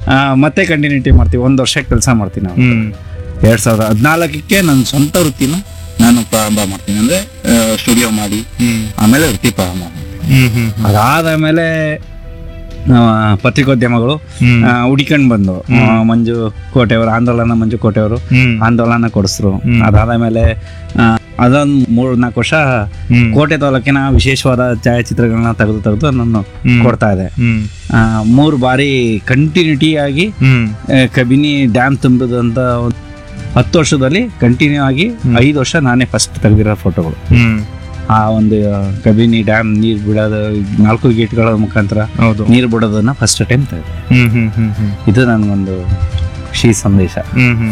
ಆ, ಮತ್ತೆ ಕಂಟಿನ್ಯೂಟಿ ಮಾಡ್ತೀವಿ ಒಂದು ವರ್ಷ ಕೆಲಸ ಮಾಡ್ತೀನಿ ನಾವು ಹ್ಮ್ ಎರಡ್ ಸಾವಿರದ ಹದಿನಾಲ್ಕಕ್ಕೆ ನನ್ನ ಸ್ವಂತ ವೃತ್ತಿನ ನಾನು ಪ್ರಾರಂಭ ಮಾಡ್ತೀನಿ ಅಂದ್ರೆ ಸ್ಟುಡಿಯೋ ಮಾಡಿ ಹ್ಮ್ ಆಮೇಲೆ ವೃತ್ತಿ ಪ್ರಾರಂಭ ಮಾಡ್ತೀನಿ ಹ್ಮ್ ಹ್ಮ್ ಅದಾದ ಮೇಲೆ ಪತ್ರಿಕೋದ್ಯಮಗಳು ಹ್ಮ್. ಆ, ಹುಡಿಕೊಂಡ್ ಬಂದು ಆ, ಮಂಜು ಕೋಟೆಯವರು ಆಂದೋಲನ ಮಂಜು ಕೋಟೆಯವರು ಹ್ಮ್ ಆಂದೋಲನ ಕೊಡಿಸ್ರು ಹ್ಮ್. ಅದಾದ ಮೇಲೆ ಆ, ಅದೊಂದು ಮೂರ್ ನಾಲ್ಕು ವರ್ಷ ಹ್ಮ್ ಕೋಟೆ ತಾಲೂಕಿನ ವಿಶೇಷವಾದ ಛಾಯಾಚಿತ್ರಗಳನ್ನ ತೆಗೆದು ತೆಗೆದು ನಾನು ಹ್ಮ್. ಕೊಡ್ತಾ ಇದ್ದೆ ಹ್ಮ್ ಆ, ಮೂರು ಬಾರಿ ಕಂಟಿನ್ಯೂಟಿ ಆಗಿ ಹ್ಮ್ ಆ, ಕಬಿನಿ ಡ್ಯಾಮ್ ತುಂಬಿದಂತ ಒಂದ್ ಹತ್ತು ವರ್ಷದಲ್ಲಿ ಕಂಟಿನ್ಯೂ ಆಗಿ ಐದು ವರ್ಷ ನಾನೇ ಫಸ್ಟ್ ತೆಗೆದಿರೋ ಫೋಟೋಗಳು ಹ್ಮ್ ಆ ಒಂದು ಆ, ಕಬಿನಿ ಡ್ಯಾಮ್ ನೀರು ಬಿಡೋದು ನಾಲ್ಕು ಗೇಟ್ಗಳ ಮುಖಾಂತರ ಹೌದು ನೀರು ಬಿಡೋದನ್ನ ಫಸ್ಟ್ ಟೈಮ್ ತೆಗೆದೆ ಹ್ಮ್ ಹ್ಮ್ ಹ್ಮ್ ಹ್ಮ್ ಇದು ನನಗೊಂದು ಖುಷಿ ಸಂದೇಶ ಹ್ಮ್ ಹ್ಮ್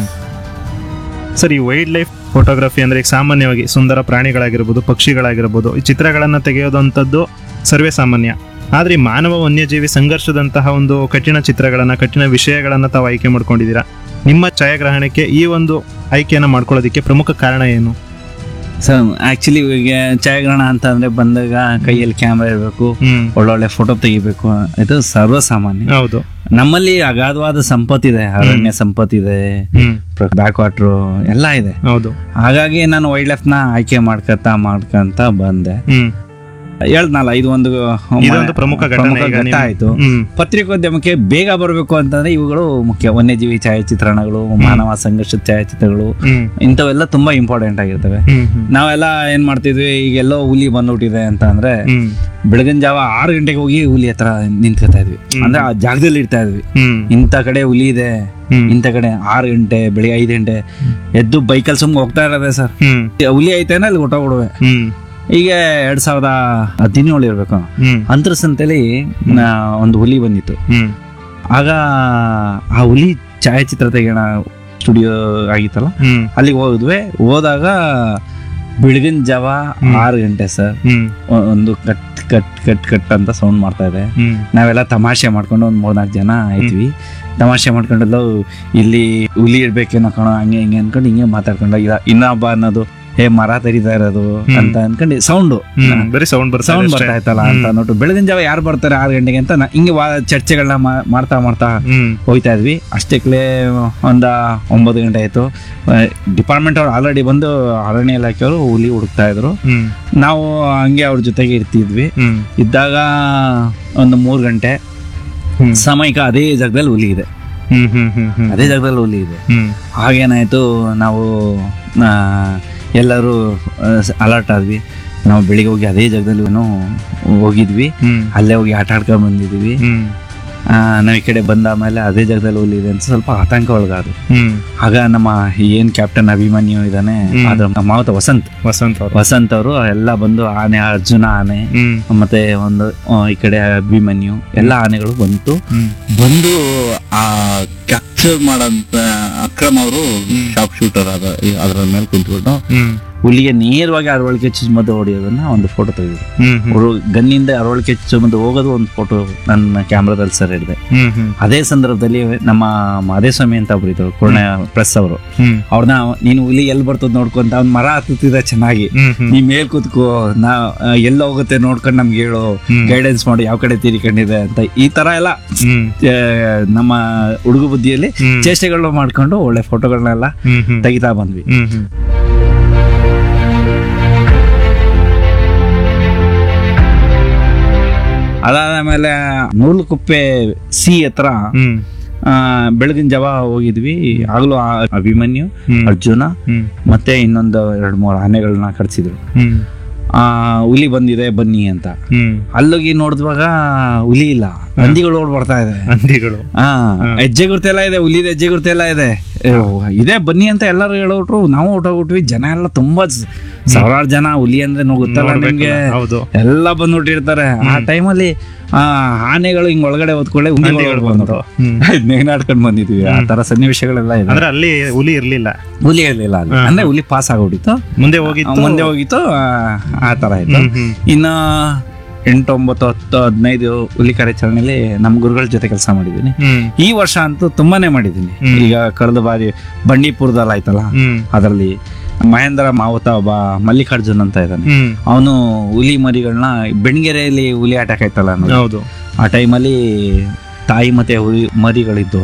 ಸರ್ ಈ ವೈಲ್ಡ್ ಲೈಫ್ ಫೋಟೋಗ್ರಫಿ ಅಂದ್ರೆ ಈಗ ಸಾಮಾನ್ಯವಾಗಿ ಸುಂದರ ಪ್ರಾಣಿಗಳಾಗಿರ್ಬೋದು ಪಕ್ಷಿಗಳಾಗಿರ್ಬೋದು ಈ ಚಿತ್ರಗಳನ್ನ ತೆಗೆಯೋದಂಥದ್ದು ಸರ್ವೇ ಸಾಮಾನ್ಯ ಆದ್ರೆ ಈ ಮಾನವ ವನ್ಯಜೀವಿ ಸಂಘರ್ಷದಂತಹ ಒಂದು ಕಠಿಣ ಚಿತ್ರಗಳನ್ನ ಕಠಿಣ ವಿಷಯಗಳನ್ನ ತಾವು ಆಯ್ಕೆ ಮಾಡ್ಕೊಂಡಿದ್ದೀರಾ ನಿಮ್ಮ ಛಾಯಾಗ್ರಹಣಕ್ಕೆ ಈ ಒಂದು ಆಯ್ಕೆಯನ್ನ ಮಾಡ್ಕೊಳ್ಳೋದಕ್ಕೆ ಪ್ರಮುಖ ಕಾರಣ ಏನು ಸೊ ಆಕ್ಚುಲಿ ಈಗ ಛಾಯಾಗ್ರಹಣ ಅಂತ ಅಂದ್ರೆ ಬಂದಾಗ ಕೈಯಲ್ಲಿ ಕ್ಯಾಮ್ರಾ ಇರಬೇಕು ಹ್ಮ್ ಒಳ್ಳೊಳ್ಳೆ ಫೋಟೋ ತೆಗಿಬೇಕು ಇದು ಸರ್ವಸಾಮಾನ್ಯ ಹೌದು ನಮ್ಮಲ್ಲಿ ಅಗಾಧವಾದ ಸಂಪತ್ತಿದೆ ಅರಣ್ಯ ಸಂಪತ್ತಿದೆ ಹ್ಮ್ ಬ್ಯಾಕ್ ವಾಟ್ರು ಎಲ್ಲ ಇದೆ ಹೌದು ಹಾಗಾಗಿ ನಾನು ವೈಲ್ಡ್ ಲೈಫ್ನ ಆಯ್ಕೆ ಮಾಡ್ಕೊತಾ ಮಾಡ್ಕೊಂತ ಬಂದೆ ಹ್ಮ್ ಹೇಳ್ದ್ನಲ್ಲ ಇದು ಒಂದು ಇದೊಂದು ಪ್ರಮುಖ ಘಟನೆ ಪ್ರಮುಖ ಈಗ ಘಟ್ಟ ನಿಮ್ಮ- ಆಯ್ತು ಹ್ಮ್ ಪತ್ರಿಕೋದ್ಯಮಕ್ಕೆ ಬೇಗ ಬರಬೇಕು ಅಂತಂದ್ರೆ ಇವುಗಳು ಮುಖ್ಯ ವನ್ಯಜೀವಿ ಛಾಯಾಚಿತ್ರಣಗಳು ಮಾನವ ಸಂಘರ್ಷದ ಛಾಯಾಚಿತ್ರಗಳು ಹ್ಮ್ ಇಂಥವೆಲ್ಲ ತುಂಬಾ ಇಂಪಾರ್ಟೆಂಟ್ ಆಗಿರ್ತವೆ ಹ್ಮ್ ಹ್ಮ್ ನಾವೆಲ್ಲ ಏನ್ ಮಾಡ್ತಿದ್ವಿ ಈಗೆಲ್ಲೋ ಹುಲಿ ಬಂದ್ಬಿಟ್ಟಿದೆ ಅಂತ ಅಂದ್ರೆ ಹ್ಮ್ ಬೆಳಗಿನ ಜಾವ ಆರು ಗಂಟೆಗೆ ಹೋಗಿ ಹುಲಿ ಹತ್ರ ನಿಂತ್ಕೊತಾ ಇದ್ವಿ ಅಂದ್ರೆ ಆ ಜಾಗದಲ್ಲಿ ಇರ್ತಾ ಇದ್ವಿ ಹ್ಮ್ ಇಂಥ ಕಡೆ ಹುಲಿ ಇದೆ ಹ್ಮ್ ಇಂಥ ಕಡೆ ಆರು ಗಂಟೆ ಬೆಳಿಗ್ಗೆ ಐದು ಗಂಟೆ ಎದ್ದು ಬೈಕಲ್ಲಿ ಸುಮ್ಗೆ ಹೋಗ್ತಾ ಇರೋದೆ ಸರ್ ಹ್ಮ್ ಹುಲಿ ಐತೇನ ಅಲ್ಲಿ ಹೊಟ್ಟೋಗ್ಬಿಡುವೆ ಹ್ಮ್ ಈಗ ಎರಡ್ ಸಾವಿರದ ಹದಿನೇಳು ಇರ್ಬೇಕು ಹ್ಮ್ ಅಂತರ ಸಂತೆಲಿ ಆ, ಒಂದು ಹುಲಿ ಬಂದಿತ್ತು ಹ್ಮ್ ಆಗ ಆ ಹುಲಿ ಛಾಯಾಚಿತ್ರ ತೆಗೆಯೋಣ ಸ್ಟುಡಿಯೋ ಆಗಿತ್ತಲ್ಲ ಹ್ಮ್ ಅಲ್ಲಿಗೆ ಹೋಗಿದ್ವಿ ಹೋದಾಗ ಬೆಳಗಿನ ಜಾವ ಆರು ಗಂಟೆ ಸರ್ ಹ್ಮ್ ಒಂದು ಕಟ್ ಕಟ್ ಕಟ್ ಕಟ್ ಅಂತ ಸೌಂಡ್ ಮಾಡ್ತಾ ಇದೆ ಹ್ಮ್ ನಾವೆಲ್ಲ ತಮಾಷೆ ಮಾಡ್ಕೊಂಡು ಒಂದು ಮೂರ್ನಾಲ್ಕು ಜನ ಆಯ್ತೀವಿ ತಮಾಷೆ ಮಾಡ್ಕೊಂಡೆಲ್ಲ ಇಲ್ಲಿ ಹುಲಿ ಇರ್ಬೇಕೇನೋ ಕಣೋ ಹಂಗೆ ಹಿಂಗೆ ಅನ್ಕೊಂಡು ಹಿಂಗೆ ಮಾತಾಡ್ಕೊಂಡು ಇಲ್ಲ ಇನ್ನೊಬ್ಬ ಅನ್ನೋದು ಹೇ ಮರ ತೆರಿತಾ ಇರೋದು ಅಂತ ಅನ್ಕೊಂಡು ಸೌಂಡು ಹ್ಮ್ ಬರೀ ಸೌಂಡ್ ಬರ್ತಾ ಸೌಂಡ್ ಇದೆ ಬರ್ತಾ ಅಷ್ಟೇ. ಇತ್ತಲ್ಲ ಅಂತ ನೋಟು ಬೆಳಗಿನ ಜಾವ ಯಾರು ಬರ್ತಾರೆ ಆರು ಗಂಟೆಗೆ ಅಂತ ನಾ- ಹಿಂಗೆ ವಾ ಚರ್ಚೆಗಳನ್ನ ಮಾ- ಮಾಡ್ತಾ ಮಾಡ್ತಾ ಹ್ಮ್ ಹೋಗ್ತಾ ಇದ್ವಿ ಅಷ್ಟಕ್ಕೇ ಒಂದ ಒಂಬತ್ತು ಗಂಟೆ ಆಯ್ತು ಡಿಪಾರ್ಟ್ಮೆಂಟ್ ಅವ್ರು ಆಲ್ರೆಡಿ ಬಂದು ಅರಣ್ಯ ಇಲಾಖೆಯವರು ಹುಲಿ ಹುಡುಕ್ತಾ ಇದ್ರು ಹ್ಮ್ ನಾವು ಹಂಗೆ ಅವ್ರ ಜೊತೆಗೆ ಇರ್ತಿದ್ವಿ ಹ್ಮ್ ಇದ್ದಾಗ ಒಂದು ಮೂರು ಗಂಟೆ ಹ್ಮ್ ಸಮಯಕ್ಕೆ ಅದೇ ಜಾಗದಲ್ಲಿ ಹುಲಿ ಇದೆ ಹ್ಮ್ ಹ್ಮ್ ಹ್ಮ್ ಹ್ಮ್ ಅದೇ ಜಾಗದಲ್ಲಿ ಹುಲಿ ಇದೆ ಹ್ಮ್ ಹಾಗೇನಾಯ್ತು ನಾವು ಆ, ಎಲ್ಲರೂ ಅಲರ್ಟ್ ಆದ್ವಿ ನಾವು ಬೆಳಿಗ್ಗೆ ಹೋಗಿ ಅದೇ ಜಾಗದಲ್ಲಿ ಹೋಗಿದ್ವಿ ಹ್ಮ್ ಅಲ್ಲೇ ಹೋಗಿ ಆಟ ಆಡ್ಕೊಂಡ್ ಬಂದಿದ್ವಿ ಹ್ಮ್ ಆ, ನಾವು ಈ ಕಡೆ ಬಂದ ಮೇಲೆ ಅದೇ ಜಾಗದಲ್ಲಿ ಹುಲಿ ಇದೆ ಅಂತ ಸ್ವಲ್ಪ ಆತಂಕ ಒಳಗಾದ್ರು ಹ್ಮ್ ಆಗ ನಮ್ಮ ಏನ್ ಕ್ಯಾಪ್ಟನ್ ಅಭಿಮನ್ಯು ಇದ್ದಾನೆ ಹ್ಮ್. ಅದ್ರ ಮಾವತ ವಸಂತ್ ವಸಂತ್ ಅವರು ವಸಂತ್ ಅವರು ಎಲ್ಲ ಬಂದು ಆನೆ ಅರ್ಜುನ ಆನೆ ಹ್ಮ್ ಮತ್ತೆ ಒಂದು ಆ, ಈ ಕಡೆ ಅಭಿಮನ್ಯು ಎಲ್ಲ ಆನೆಗಳು ಬಂತು ಹ್ಮ್ ಬಂದು ಆ ಕ್ಯಾಪ್ಚರ್ ಮಾಡಂತ ಅಕ್ರಮ್ ಅವರು ಶಾಪ್ ಶೂಟರ್ ಅದ ಅದರ ಮೇಲೆ ಕುಂತ್ಕೊಂಡು ಹ್ಮ್ ಹುಲಿಗೆ ನೇರವಾಗಿ ಅರವಳಿಕೆ ಚುಚ್ಚುಮದ್ದು ಹೊಡೆಯೋದನ್ನ ಒಂದು ಫೋಟೋ ತೆಗೆದ್ರು ಹ್ಮ್ ಹ್ಮ್ ಅವರು ಗನ್ನಿಂದ ಅರವಳಿಕೆ ಚುಚ್ಚುಮದ್ದು ಹೋಗೋದು ಒಂದು ಫೋಟೋ ನನ್ನ ಕ್ಯಾಮ್ರಾದಲ್ಲಿ ಸರ್ ಹಿಡಿದೆ ಹ್ಮ್ ಹ್ಮ್ ಅದೇ ಸಂದರ್ಭದಲ್ಲಿ ನಮ್ಮ ಮಾದೇಸ್ವಾಮಿ ಅಂತ ಒಬ್ರು ಇದ್ರು ಕೊರೋನಾ ಪ್ರೆಸ್ ಅವರು ಹ್ಮ್ ಅವ್ರನ್ನ ನೀನು ಹುಲಿ ಎಲ್ಲಿ ಬರ್ತದ ನೋಡ್ಕೊಂತ ಅವ್ನ ಮರ ಹತ್ತುತ್ತಿದ್ದ ಚೆನ್ನಾಗಿ ಹ್ಮ್ ಹ್ಮ್ ನೀ ಮೇಲ್ ಕೂತ್ಕೋ ನಾ ಆ, ಎಲ್ಲ ಹೋಗುತ್ತೆ ನೋಡ್ಕೊಂಡು ನಮ್ಗೆ ಹೇಳು ಹ್ಮ್. ಗೈಡೆನ್ಸ್ ಮಾಡು ಯಾವ ಕಡೆ ತೀರಿಕೊಂಡಿದೆ ಅಂತ ಈ ತರ ಎಲ್ಲ ಹ್ಮ್ ಆ, ನಮ್ಮ ಹುಡುಗ ಬುದ್ಧಿಯಲ್ಲಿ ಹ್ಮ್. ಚೇಷ್ಟೆಗಳನ್ನ ಮಾಡ್ಕೊಂಡು ಒಳ್ಳೆ ಫೋಟೋಗಳನ್ನೆಲ್ಲ ಹ್ಮ್ ಹ್ಮ್ ತೆಗಿತಾ ಬಂದ್ವಿ ಹ್ಮ್ ಹ್ಮ್ ಅದಾದ ಮೇಲೆ ನೂಲುಕುಪ್ಪೆ ಸಿ ಹತ್ರ ಹ್ಮ್ ಆ, ಬೆಳಗಿನ ಜಾವ ಹೋಗಿದ್ವಿ ಆಗ್ಲೂ ಆ ಅಭಿಮನ್ಯು ಹ್ಮ್. ಅರ್ಜುನ ಹ್ಮ್ ಮತ್ತೆ ಇನ್ನೊಂದು ಎರಡು ಮೂರು ಆನೆಗಳನ್ನ ಕಟ್ಸಿದ್ರು ಹ್ಮ್ ಆ ಹುಲಿ ಬಂದಿದೆ ಬನ್ನಿ ಅಂತ ಹ್ಮ್ ಅಲ್ಲೋಗಿ ನೋಡಿದ್ವಾಗ ಹುಲಿ ಇಲ್ಲ ಹಂದಿಗಳು ಓಡ್ ಬರ್ತಾ ಇದೆ ಹಂದಿಗಳು ಹಾ ಹೆಜ್ಜೆ ಗುರ್ತೆಲ್ಲ ಇದೆ ಹುಲಿದ ಹೆಜ್ಜೆ ಗುರ್ತೆಲ್ಲ ಇದೆ ಏ, ಇದೆ ಬನ್ನಿ ಅಂತ ಎಲ್ಲರೂ ಹೇಳೋಟ್ರು ನಾವು ಹೊಟ್ಟೋಗ್ಬಿಟ್ವಿ ಜನ ಎಲ್ಲ ತುಂಬಾ ಸ- ಸಾವಿರಾರು ಜನ ಹುಲಿ ಅಂದ್ರೆ ನೋ- ಗೊತ್ತಲ್ಲ ನಿಮ್ಗೆ ಹೌದು ಎಲ್ಲ ಬಂದ್ಬಿಟ್ಟಿರ್ತಾರೆ ಆ ಟೈಮಲ್ಲಿ ಆ ಆನೆಗಳು ಹಿಂಗ್ ಒಳಗಡೆ ಹೊತ್ಕೊಳ್ಳೆ ಹಂದಿಗಳು ಬಂತು ಹ್ಮ್ ನೆಗ್ನಾಡ್ಕೊಂಡ್ ಬಂದಿದ್ವಿ ಆ ತರ ಸನ್ನಿವೇಶಗಳೆಲ್ಲ ಇದೆ ಅಂದ್ರೆ ಅಲ್ಲಿ ಹುಲಿ ಇರ್ಲಿಲ್ಲ ಹುಲಿ ಇರ್ಲಿಲ್ಲ ಅಲ್ಲಿ ಅಂದ್ರೆ ಹುಲಿ ಪಾಸ್ ಆಗೋಗಿತ್ತು ಮುಂದೆ ಹೋಗಿತ್ತು ಮುಂದೆ ಹೋಗಿತ್ತು ಆ, ಆ ತರ ಆಯ್ತು ಹ್ಮ್ ಹ್ಮ್ ಇನ್ನ ಎಂಟು ಒಂಬತ್ತು ಹತ್ತು ಹದಿನೈದು ಹುಲಿ ಕಾರ್ಯಾಚರಣೆಯಲ್ಲಿ ನಮ್ಮ ಗುರುಗಳ ಜೊತೆ ಕೆಲಸ ಮಾಡಿದ್ದೀನಿ ಹ್ಮ್ ಈ ವರ್ಷ ಅಂತೂ ತುಂಬಾನೇ ಮಾಡಿದ್ದೀನಿ ಈಗ ಕಳೆದ ಬಾರಿ ಬಂಡೀಪುರದಲ್ಲಿ ಆಯ್ತಲ್ಲ ಹ್ಮ್ ಅದರಲ್ಲಿ ಮಹೇಂದ್ರ ಮಾವುತ ಒಬ್ಬ ಮಲ್ಲಿಕಾರ್ಜುನ್ ಅಂತ ಇದ್ದಾನೆ ಹ್ಮ್ ಅವನು ಹುಲಿ ಮರಿಗಳನ್ನ ಬೆಣ್ಗೆರೆಯಲ್ಲಿ ಹುಲಿ ಆಟಕ್ಕೆ ಆಯ್ತಲ್ಲ ಅನ್ನೋದು. ಹೌದು ಆ ಟೈಮಲ್ಲಿ ತಾಯಿ ಮತ್ತೆ ಹುಲಿ ಮರಿಗಳಿದ್ದು